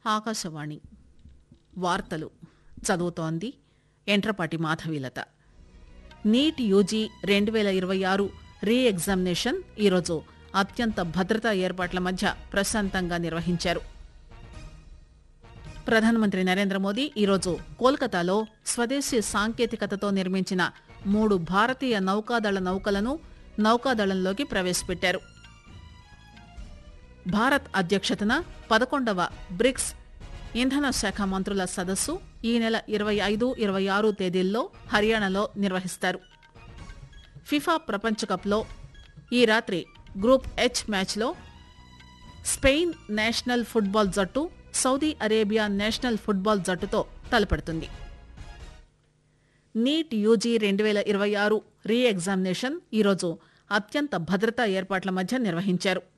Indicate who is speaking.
Speaker 1: ఆకాశవాణి వార్తలు చదువుతోంది ఎంట్రపాటి మాధవీలత నీట్ యూజీ రెండు వేల ఇరవై ఆరు రీ ఎగ్జామినేషన్ ఈరోజు అత్యంత భద్రతా ఏర్పాట్ల మధ్య ప్రశాంతంగా నిర్వహించారు ప్రధానమంత్రి నరేంద్ర మోదీ ఈరోజు కోల్కతాలో స్వదేశీ సాంకేతికతతో నిర్మించిన మూడు భారతీయ నౌకాదళ నౌకలను నౌకాదళంలోకి ప్రవేశపెట్టారు భారత్ అధ్యక్షతన పదకొండవ బ్రిక్స్ ఇంధన శాఖ మంత్రుల సదస్సు ఈ నెల ఇరవై ఐదు ఇరవై ఆరు తేదీల్లో హర్యానాలో నిర్వహిస్తారు ఫిఫా ప్రపంచ కప్లో ఈ రాత్రి గ్రూప్ హెచ్ మ్యాచ్లో స్పెయిన్ నేషనల్ ఫుట్బాల్ జట్టు సౌదీ అరేబియా నేషనల్ ఫుట్బాల్ జట్టుతో తలపడుతుంది నీట్ యూజీ రెండు వేల ఇరవై ఆరు రీ ఎగ్జామినేషన్ ఈరోజు అత్యంత భద్రతా ఏర్పాట్ల మధ్య నిర్వహించారు